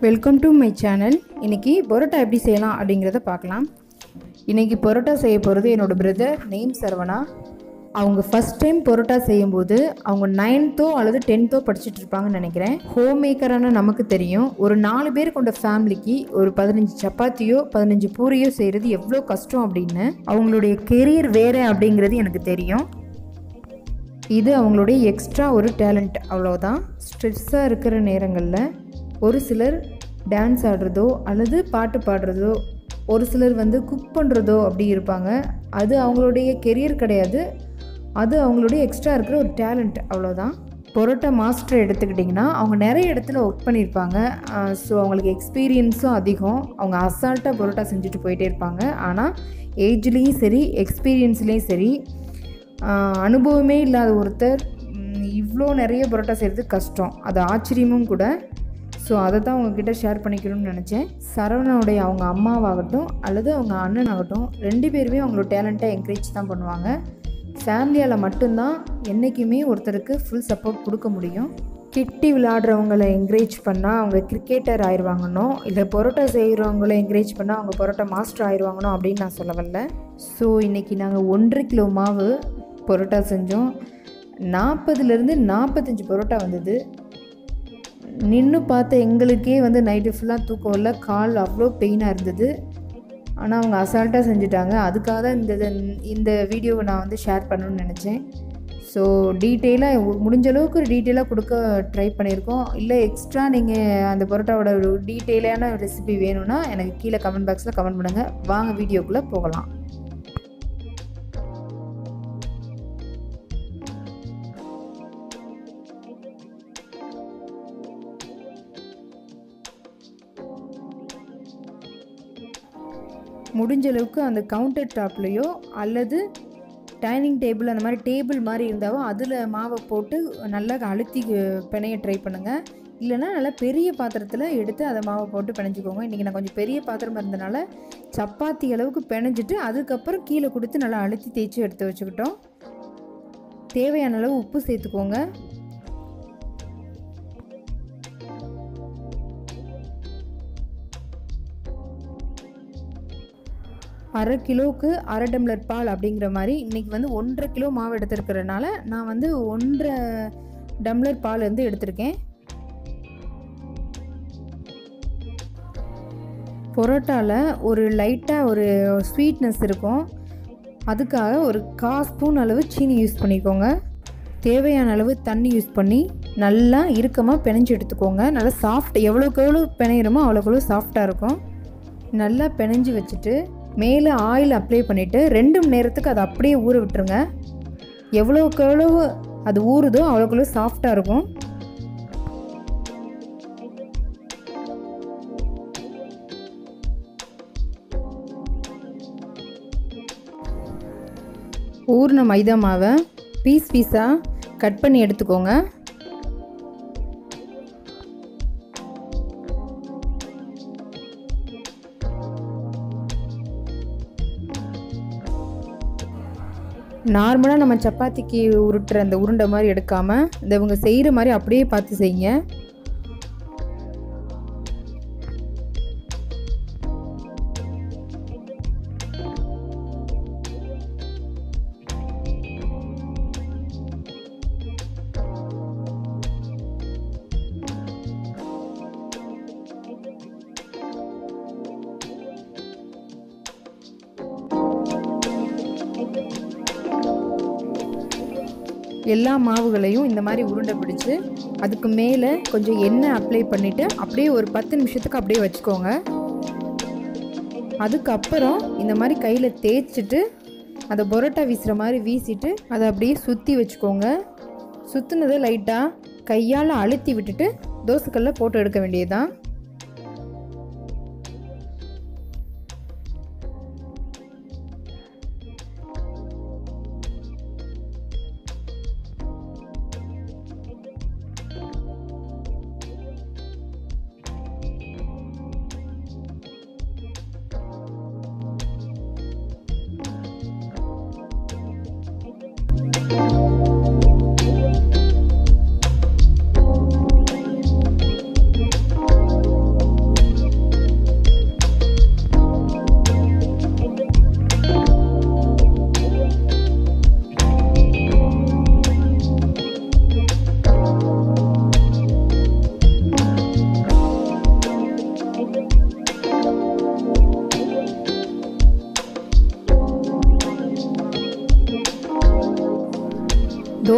welcome to my channel இன்றைக்கி பரோட்டா எப்படி செய்யலாம் அப்படிங்கிறத பார்க்கலாம் இன்றைக்கி பரோட்டா செய்ய போகிறது என்னோடய பிரதர் நேம் சரவணா அவங்க ஃபஸ்ட் டைம் பரோட்டா செய்யும்போது அவங்க நைன்த்தோ அல்லது டென்த்தோ படிச்சுட்டு இருப்பாங்கன்னு நினைக்கிறேன் ஹோம் மேக்கரான நமக்கு தெரியும் ஒரு நாலு பேர் கொண்ட ஃபேமிலிக்கு ஒரு பதினஞ்சு சப்பாத்தியோ பதினஞ்சு பூரியோ செய்கிறது எவ்வளோ கஷ்டம் அப்படின்னு அவங்களுடைய கெரியர் வேறு அப்படிங்கிறது எனக்கு தெரியும் இது அவங்களுடைய எக்ஸ்ட்ரா ஒரு டேலண்ட் அவ்வளோதான் ஸ்ட்ரெஸ்ஸாக இருக்கிற நேரங்களில் ஒரு சிலர் டான்ஸ் ஆடுறதோ அல்லது பாட்டு பாடுறதோ ஒரு சிலர் வந்து குக் பண்ணுறதோ அப்படி இருப்பாங்க அது அவங்களுடைய கெரியர் கிடையாது அது அவங்களுடைய எக்ஸ்ட்ரா இருக்கிற ஒரு டேலண்ட் அவ்வளோதான் பரோட்டா மாஸ்டர் எடுத்துக்கிட்டிங்கன்னா அவங்க நிறைய இடத்துல ஒர்க் பண்ணியிருப்பாங்க ஸோ அவங்களுக்கு எக்ஸ்பீரியன்ஸும் அதிகம் அவங்க அசால்ட்டாக பரோட்டா செஞ்சுட்டு போயிட்டே இருப்பாங்க ஆனால் ஏஜ்லேயும் சரி எக்ஸ்பீரியன்ஸ்லேயும் சரி ஆஹ் அனுபவமே இல்லாத ஒருத்தர் ம், இவ்வளோ நிறைய பரோட்டா செய்கிறது கஷ்டம் அது ஆச்சரியமும் கூட ஸோ அதை தான் உங்ககிட்ட ஷேர் பண்ணிக்கணும்னு நினச்சேன் சரவணனுடைய அவங்க அம்மாவாகட்டும் அல்லது அவங்க அண்ணனாகட்டும் ரெண்டு பேருமே அவங்களோட டேலண்ட்டை என்கரேஜ் தான் பண்ணுவாங்க ஃபேமிலியால் மட்டும்தான் என்றைக்குமே ஒருத்தருக்கு ஃபுல் சப்போர்ட் கொடுக்க முடியும் கிட்டி விளையாடுறவங்கள என்கரேஜ் பண்ணால் அவங்க கிரிக்கெட்டர் ஆயிடுவாங்கன்னோ இல்லை பரோட்டா செய்கிறவங்கள என்கரேஜ் பண்ணால் அவங்க பரோட்டா மாஸ்டர் ஆயிடுவாங்கனோ அப்படின்னு நான் சொல்ல வரல ஸோ இன்றைக்கி நாங்கள் ஒன்றரை கிலோ மாவு பரோட்டா செஞ்சோம் நாற்பதுலேருந்து நாற்பத்தஞ்சு பரோட்டா வந்தது நின்று பார்த்த எங்களுக்கே வந்து நைட்டு ஃபுல்லாக தூக்கம் இல்லை கால் அவ்வளோ பெயினாக இருந்தது ஆனால் அவங்க அசால்ட்டாக செஞ்சுட்டாங்க அதுக்காக தான் இந்த இது- இந்த வீடியோவை நான் வந்து ஷேர் பண்ணணும்னு நினச்சேன் ஸோ டீட்டெயிலாக முடிஞ்ச அளவுக்கு டீட்டெயிலாக கொடுக்க ட்ரை பண்ணியிருக்கோம் இல்லை எக்ஸ்ட்ரா நீங்கள் அந்த பரோட்டாவோட ஒரு டீட்டெயிலான ரெசிபி வேணும்னா எனக்கு கீழே கமெண்ட் பாக்ஸில் கமெண்ட் பண்ணுங்கள் வாங்க வீடியோக்குள்ளே போகலாம் முடிஞ்ச அளவுக்கு அந்த கவுண்டர் டாப்லேயோ அல்லது டைனிங் டேபிள் அந்த மாதிரி டேபிள் மாதிரி இருந்தாவோ அதில் மாவை போட்டு நல்லா அழுத்தி பிணைய ட்ரை பண்ணுங்கள் இல்லைன்னா நல்லா பெரிய பாத்திரத்தில் எடுத்து அதை மாவை போட்டு பிணைஞ்சிக்கோங்க இன்றைக்கி நான் கொஞ்சம் பெரிய பாத்திரமா இருந்தனால சப்பாத்தி அளவுக்கு பிணைஞ்சிட்டு அதுக்கப்புறம் கீழே கொடுத்து நல்லா அழுத்தி தேய்ச்சி எடுத்து வச்சுக்கிட்டோம் தேவையான அளவு உப்பு சேர்த்துக்கோங்க அரை கிலோவுக்கு அரை டம்ளர் பால் அப்படிங்கிற மாதிரி இன்றைக்கி வந்து ஒன்றரை கிலோ மாவு எடுத்துருக்கிறதுனால நான் வந்து ஒன்றரை டம்ளர் பால் வந்து எடுத்திருக்கேன் பரோட்டாவில் ஒரு லைட்டாக ஒரு ஸ்வீட்னஸ் இருக்கும் அதுக்காக ஒரு கா ஸ்பூன் அளவு சீனி யூஸ் பண்ணிக்கோங்க தேவையான அளவு தண்ணி யூஸ் பண்ணி நல்லா இறுக்கமாக பிணைஞ்சு எடுத்துக்கோங்க நல்லா சாஃப்ட் எவ்வளோக்கு எவ்வளோ பிணையிறமோ அவ்வளோக்கு எவ்வளோ சாஃப்டாக இருக்கும் நல்லா பிணைஞ்சு வச்சுட்டு மேலே ஆயில் அப்ளை பண்ணிவிட்டு ரெண்டு மணி நேரத்துக்கு அதை அப்படியே ஊற விட்டுருங்க எவ்வளோக்கு எவ்வளவு அது ஊறுதோ அவ்வளோக்கு எவ்வளோ சாஃப்டாக இருக்கும் ஊறின மைதா மாவை பீஸ் பீஸாக கட் பண்ணி எடுத்துக்கோங்க நார்மலாக நம்ம சப்பாத்திக்கு உருட்டுற அந்த உருண்டை மாதிரி எடுக்காமல் இந்த இவங்க செய்கிற மாதிரி அப்படியே பார்த்து செய்யுங்க எல்லா மாவுகளையும் இந்த மாதிரி உருண்டை பிடிச்சு அதுக்கு மேலே கொஞ்சம் எண்ணெய் அப்ளை பண்ணிவிட்டு அப்படியே ஒரு பத்து நிமிஷத்துக்கு அப்படியே வச்சுக்கோங்க அதுக்கப்புறம் இந்த மாதிரி கையில் தேய்ச்சிட்டு அதை பரோட்டா வீசுகிற மாதிரி வீசிட்டு அதை அப்படியே சுற்றி வச்சுக்கோங்க சுற்றுனதை லைட்டாக கையால் அழுத்தி விட்டுட்டு தோசைக்கல்ல போட்டு எடுக்க வேண்டியதுதான்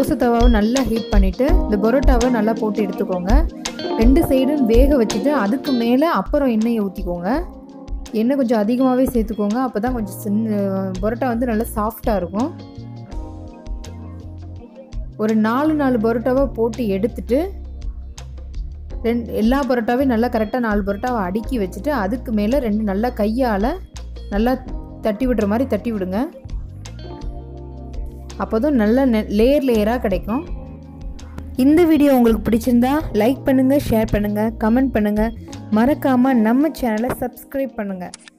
தோசை தவாவை நல்லா ஹீட் பண்ணிவிட்டு இந்த பரோட்டாவை நல்லா போட்டு எடுத்துக்கோங்க ரெண்டு சைடும் வேக வச்சுட்டு அதுக்கு மேலே அப்புறம் எண்ணெயை ஊற்றிக்கோங்க எண்ணெய் கொஞ்சம் அதிகமாகவே சேர்த்துக்கோங்க அப்போ தான் கொஞ்சம் சின்ன பரோட்டா வந்து நல்லா சாஃப்டாக இருக்கும் ஒரு நாலு நாலு பரோட்டாவை போட்டு எடுத்துட்டு ரெண்டு எல்லா பரோட்டாவையும் நல்லா கரெக்டாக நாலு பரோட்டாவை அடுக்கி வச்சுட்டு அதுக்கு மேலே ரெண்டு நல்லா கையால் நல்லா தட்டி விடுற மாதிரி தட்டி விடுங்க அப்போதும் நல்ல லேயர் லேயராக கிடைக்கும் இந்த வீடியோ உங்களுக்கு பிடிச்சிருந்தா லைக் பண்ணுங்கள் ஷேர் பண்ணுங்கள் கமெண்ட் பண்ணுங்கள் மறக்காமல் நம்ம சேனலை சப்ஸ்கிரைப் பண்ணுங்கள்